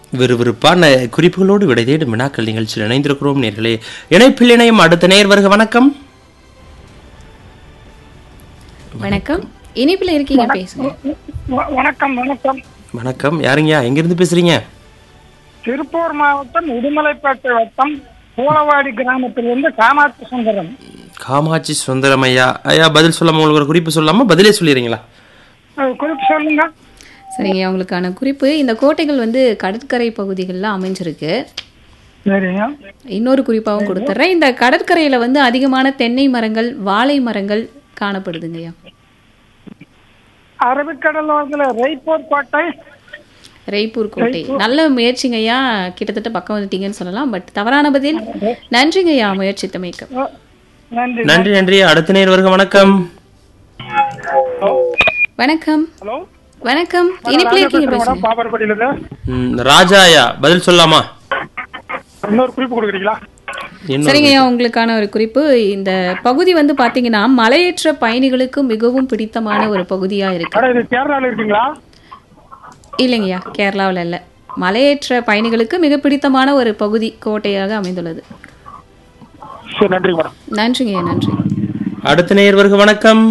விறுவிறுப்பான குறிப்புகளோடு விடை தேடும் வினாக்கள் நிகழ்ச்சியில் இணைந்திருக்கிறோம் நேர்களே இணைப்பில் இணையும் அடுத்த நேர் வருக வணக்கம் வணக்கம் இனிப்புல இருக்கீங்க பேசுங்க வ- வணக்கம் வணக்கம் வணக்கம் யாருங்கய்யா எங்கிருந்து பேசுறீங்க திருப்பூர் மாவட்டம் உடுமலைப்பேட்டை வட்டம் பூலவாடி கிராமத்திலிருந்து காமாட்சி சுந்தரம் காமாட்சி சுந்தரம் ஐயா ஐயா பதில் சொல்லாம உங்களுக்கு ஒரு குறிப்பு சொல்லாம பதிலே சொல்லிடுறீங்களா அஹ் குறிப்பு சொல்லுங்க சரிங்க உங்களுக்கான குறிப்பு இந்த கோட்டைகள் வந்து கடற்கரை பகுதிகளில் அமைஞ்சிருக்கு சரிங்க இன்னொரு குறிப்பாகவும் கொடுத்துட்றேன் இந்த கடற்கரையில வந்து அதிகமான தென்னை மரங்கள் வாழை மரங்கள் காணப்படுதுங்கய்யா அரபிக்கடல் ஓரத்தில் ரெய்ப்பூர் கோட்டை ரெய்ப்பூர் கோட்டை நல்ல முயற்சிங்கய்யா கிட்டத்தட்ட பக்கம் வந்துட்டீங்கன்னு சொல்லலாம் பட் தவறான பதில் நன்றிங்கய்யா முயற்சித்தமைக்கு அஹ் நன்றி நன்றி நன்றி அடுத்த நேர் வருக வணக்கம் வணக்கம் ஹலோ வணக்கம் இனிப்புல இருக்கீங்க பேசுங்க பாப்பரப்பட்டியிலிருந்து ம், ராஜா ஐயா பதில் சொல்லாமா இன்னொரு குறிப்பு கொடுக்குறீங்களா இன்னும் சரிங்கய்யா உங்களுக்கான ஒரு குறிப்பு இந்த பகுதி வந்து பாத்தீங்கன்னா மலையேற்ற பயணிகளுக்கு மிகவும் பிடித்தமான ஒரு பகுதியா இருக்கு மேடம் இது கேரளாவில் இருக்கீங்களா இல்லைங்கய்யா கேரளாவில் இல்லை மலையேற்ற பயணிகளுக்கு மிக பிடித்தமான ஒரு பகுதி கோட்டையாக அமைந்துள்ளது சரி நன்றி மேடம் நன்றிங்கய்யா நன்றி அடுத்த நேர் வருக வணக்கம்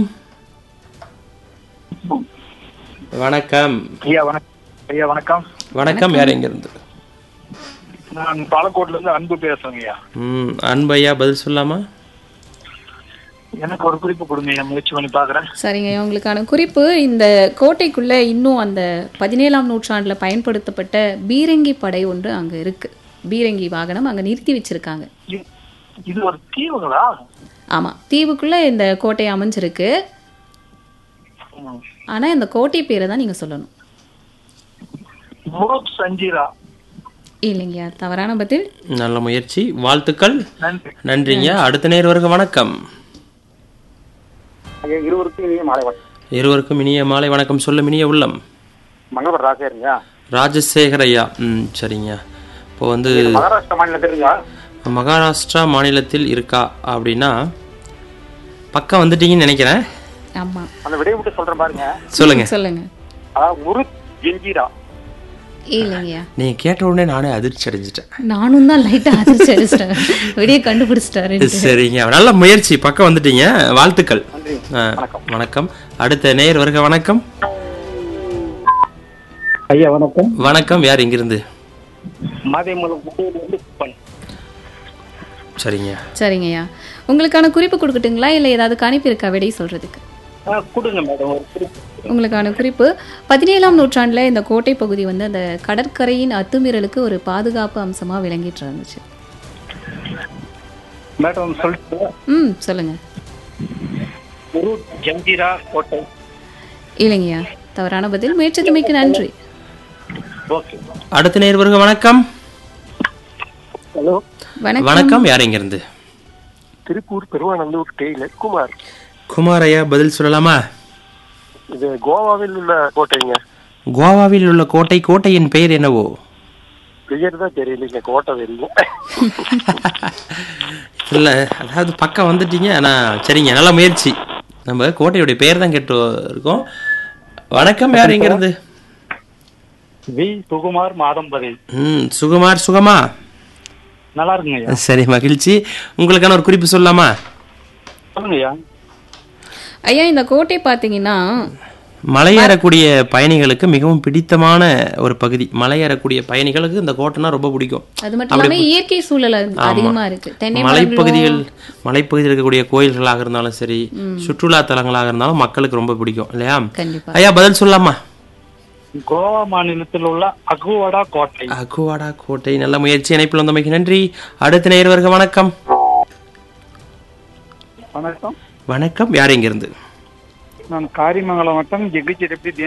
வணக்கம் ஐயா வணக்கம் ஐயா வணக்கம் வணக்கம் யார் எங்கிருந்து நான் பாலக்கோட்ல இருந்து அன்பு பேசுறேங்க ஐயா ம் அன்பு ஐயா பதில் சொல்லாமா எனக்கு ஒரு குறிப்பு கொடுங்க ஐயா முயற்சி பண்ணி பாக்குறேன் சரிங்கய்யா உங்களுக்கான குறிப்பு இந்த கோட்டைக்குள்ள இன்னும் அந்த பதினேழாம் நூற்றாண்டுல பயன்படுத்தப்பட்ட பீரங்கி படை ஒன்று அங்க இருக்கு பீரங்கி வாகனம் அங்க நிறுத்தி வச்சிருக்காங்க இது- இது ஒரு தீவுங்களா ஆமா தீவுக்குள்ள இந்த கோட்டை அமைஞ்சிருக்கு ம். ஆனா இந்த கோட்டை பேரை தான் நீங்க சொல்லணும் முருக் சஞ்சீரா இல்லைங்கய்யா தவறான பதில் நல்ல முயற்சி வாழ்த்துக்கள் நன்றி நன்றிங்க அடுத்த நேர் வருக வணக்கம் ஐயா இருவருக்கும் இனிய மாலை வணக்கம் இருவருக்கும் இனிய மாலை வணக்கம் சொல்ல இனிய உள்ளம் மங்களவர் ராஜாருங்க ராஜசேகர் ஐயா ம் சரிங்க இப்போ வந்து மகாராஷ்டிரா மாநிலத்தில் இருக்கா மகாராஷ்டிரா மாநிலத்தில் இருக்கா அப்படின்னா பக்கம் வந்துட்டீங்கன்னு நினைக்கிறேன் ஆமா அந்த விடையை விட்டு சொல்றேன் பாருங்க சொல்லுங்க சொல்லுங்க அதாவது முருக் ஜெஞ்சீரா இல்லைங்கய்யா நீங்க கேட்ட உடனே நானே அதிர்ச்சி அடைஞ்சிட்டேன் நானும் தான் லைட்டா அதிர்ச்சி அடிச்சிட்டேன் வெளியே கண்டுபிடிச்சிட்டாரு சரிங்க நல்ல முயற்சி பக்கம் வந்துட்டீங்க வாழ்த்துக்கள் ஆ, வணக்கம் அடுத்த நேர் வருக வணக்கம் ஐயா வணக்கம் வணக்கம் யார் இங்கிருந்து மாதேமலம் இருந்து குப்பன் சரிங்க சரிங்கய்யா உங்களுக்கான குறிப்பு கொடுக்கட்டுங்களா இல்லை ஏதாவது கணிப்பு இருக்கா விடை சொல்றதுக்கு கொடுங்க மேடம் ஒரு குறிப்பு உங்களுக்கான குறிப்பு பதினேழாம் நூற்றாண்டுல இந்த கோட்டை பகுதி வந்து அந்த கடற்கரையின் அத்துமீறலுக்கு ஒரு பாதுகாப்பு அம்சமா விளங்கிட்டு இருந்துச்சு மேடம் சொல்லிட்டு ம் சொல்லுங்க முருக் ஜஞ்சீரா கோட்டை இல்லைங்கய்யா தவறான பதில் முயற்சித்தமைக்கு நன்றி ஓகே அடுத்த நேர் வருக வணக்கம் ஹலோ வணக்கம் வணக்கம் யார் இங்கிருந்து திருப்பூர் பெருவானந்தூர் டெய்லர் குமார் குமார் ஐயா பதில் சொல்லலாமா இது கோவாவில் உள்ள கோட்டைங்க கோவாவில் உள்ள கோட்டை கோட்டையின் பெயர் என்னவோ பெயர் தான் தெரியலைங்க கோட்டை தெரியும் இல்ல அதாவது பக்கம் வந்துட்டீங்க ஆனா சரிங்க நல்ல முயற்சி நம்ம கோட்டையுடைய பெயர் தான் கேட்டு இருக்கோம் வணக்கம் யார் இங்கிருந்து வி சுகுமார் மாதம்பதி ம் சுகுமார் சுகமா நல்லா இருக்குங்க ஐயா சரி மகிழ்ச்சி உங்களுக்கான ஒரு குறிப்பு சொல்லலாமா சொல்லுங்க ஐயா ஐயா இந்த கோட்டை பார்த்தீங்கன்னா மலையேறக்கூடிய பயணிகளுக்கு மிகவும் பிடித்தமான ஒரு பகுதி மலையேறக்கூடிய பயணிகளுக்கு இந்த கோட்டைனா ரொம்ப பிடிக்கும் அது மட்டும் இல்லாம இயற்கை சூழல் அது அதிகமா இருக்கு தென்னை மலைப்பகுதிகள் மலைப்பகுதியில் இருக்கக்கூடிய கோயில்களாக இருந்தாலும் சரி சுற்றுலா தலங்களாக இருந்தாலும் மக்களுக்கு ரொம்ப பிடிக்கும் இல்லையா கண்டிப்பா ஐயா பதில் சொல்லலாமா கோவா மாநிலத்தில் உள்ள அகுவாடா கோட்டை அகுவாடா கோட்டை நல்ல முயற்சி இணைப்பில் வந்தமைக்கு நன்றி அடுத்த நேர் வருக வணக்கம் வணக்கம் வணக்கம் யார் இங்கிருந்து நான் காரிமங்கலம் வட்டம் ஜெகிச்சிரப்பி